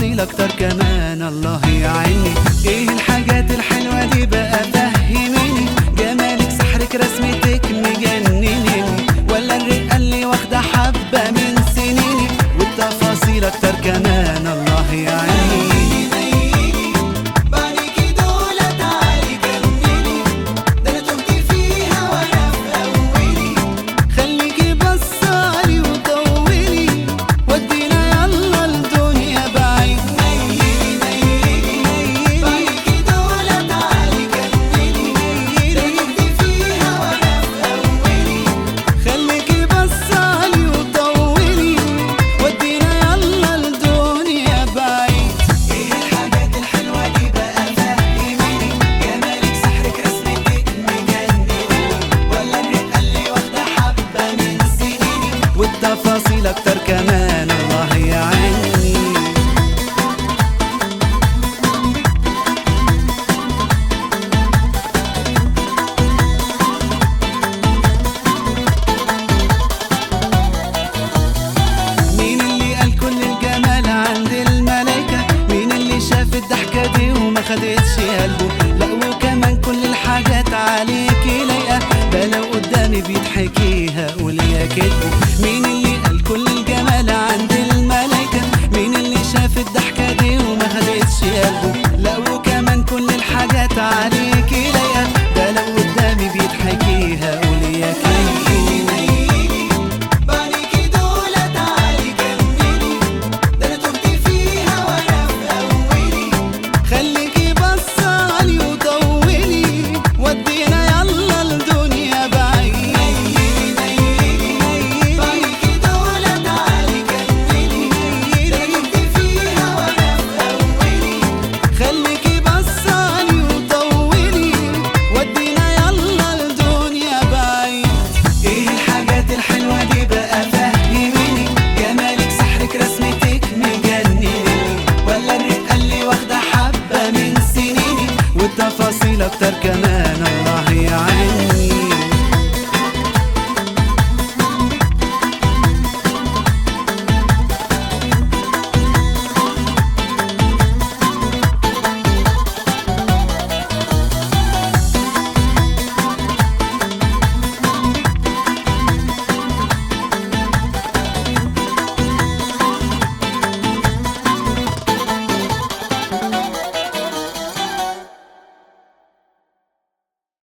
والتفاصيل اكتر كمان الله يعيني ايه الحاجات الحلوة دي بقى فهميني جمالك سحرك رسمتك مجنني ولا الرقة اللي واخدة حبة من سنيني والتفاصيل اكتر كمان الله يعيني بعدك دولة تعالي كملي ده انا تهت فيها وانا في اولي خليكي بصالي وطولي ودينا يلا الدنيا بعيد بعدك دولة تعالي كملي ده انا تهت فيها وانا في اولي خليكي بصالي وطولي ودينا يلا الدنيا بعيد ايه الحاجات الحلوة دي بقى فهميني جمالك سحرك رسمتك مجنني ولا الرقة اللي واخدة حبة من سنيني والتفاصيل اكتر كمان الله يعيني مين اللي قال كل الجمال عند الملايكة مين اللي شاف الضحكة دي وما خدتش قلبه لا وكمان كل الحاجات عليكي لايقة ده لو قدامي بيضحكيها قول يا كدبه